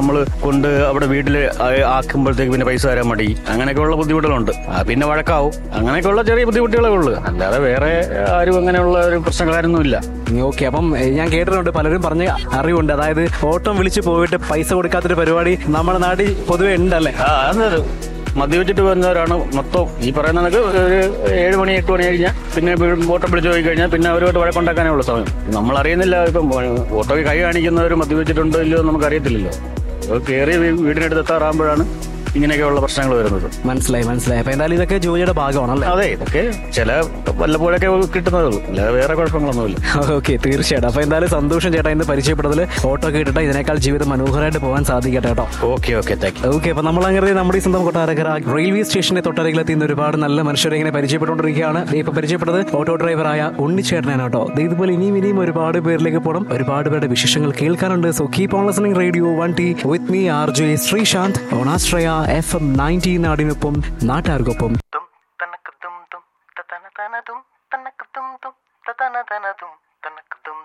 നമ്മൾ കൊണ്ട് അവിടെ വീട്ടിൽ ആക്കുമ്പോഴത്തേക്ക് പിന്നെ പൈസ തരാൻ മടി അങ്ങനെയൊക്കെയുള്ള ബുദ്ധിമുട്ടുകളുണ്ട് ആ, പിന്നെ വഴക്കാവും അങ്ങനെയൊക്കെയുള്ള ചെറിയ ബുദ്ധിമുട്ടുകളേ ഉള്ളൂ അല്ലാതെ വേറെ ആരും അങ്ങനെയുള്ള ഒരു പ്രശ്നക്കാരൊന്നുമില്ല ഓക്കെ അപ്പം ഏ, ഞാൻ കേട്ടിട്ടുണ്ട് പലരും പറഞ്ഞ അറിവുണ്ട് അതായത് ഓട്ടം വിളിച്ചു പോയിട്ട് പൈസ കൊടുക്കാത്തൊരു പരിപാടി നമ്മുടെ നാട്ടിൽ പൊതുവെ ഉണ്ടല്ലേ ആ അത് മദ്യപിച്ചിട്ട് വരുന്നവരാണ് മൊത്തം ഈ പറയുന്ന കണക്ക് ഒരു ഏഴ് മണി എട്ട് മണി കഴിഞ്ഞാൽ പിന്നെ വീ- ഓട്ടം പിടിച്ച് പോയി കഴിഞ്ഞാൽ പിന്നെ അവരുമായിട്ട് വഴക്കുണ്ടാക്കാനേ ഉള്ള സമയം നമ്മൾ അറിയുന്നില്ല ഇപ്പം ഓട്ടോയ്ക്ക് കൈ കാണിക്കുന്നവർ മദ്യപിച്ചിട്ടുണ്ടോ ഇല്ലയോ എന്ന് നമുക്ക് അറിയത്തില്ലല്ലോ അപ്പോൾ കയറി വീ- വീടിനടുത്ത് എത്താറാകുമ്പോഴാണ് ഇങ്ങനെയൊക്കെയുള്ള പ്രശ്നങ്ങൾ വരുന്നത് മനസ്സിലായി മനസ്സിലായി അപ്പൊ എന്തായാലും ഇതൊക്കെ ജോലിയുടെ ഭാഗമാണല്ലേ അതെ ഇതൊക്കെ ചില വല്ലപ്പോഴൊക്കെ കിട്ടുന്നതേ ഉള്ളൂ അല്ലാതെ വേറെ കുഴപ്പങ്ങളൊന്നുമില്ല ഓക്കെ തീർച്ചയായിട്ടും അപ്പൊ എന്തായാലും സന്തോഷം ചേട്ടാ ഇന്ന് പരിചയപ്പെട്ടതിൽ ഓട്ടോ കേട്ടിട്ട് ഇതിനേക്കാൾ ജീവിതം മനോഹരമായിട്ട് പോകാൻ സാധിക്കട്ടെ കേട്ടോ okay okay thank you okay അപ്പൊ നമ്മൾ അങ്ങനെ നമ്മുടെ ഈ സ്വന്തം കൊട്ടാരക്കര റെയിൽവേ സ്റ്റേഷന്റെ തൊട്ടരികിലെത്തി ഇന്ന് ഒരുപാട് നല്ല മനുഷ്യരെ ഇങ്ങനെ പരിചയപ്പെട്ടുകൊണ്ടിരിക്കുകയാണ് ദേ ഇപ്പൊ പരിചയപ്പെട്ടത് ഓട്ടോ ഡ്രൈവറായ ഉണ്ണിച്ചേട്ടനാണ് കേട്ടോ ദേ ഇതുപോലെ ഇനിയും ഇനിയും ഒരുപാട് പേരിലേക്ക് പോകണം ഒരുപാട് പേരുടെ വിശേഷങ്ങൾ കേൾക്കാനുണ്ട് so keep on listening radio one T with me R J Sreesanth ഓണാശ്രയ എഫ് എം നയൻറ്റി നാടിനൊപ്പം നാട്ടുകാർക്കൊപ്പം tum tanakadum tum tatanatanatum tanakadum tum tatanatanatum tanakadum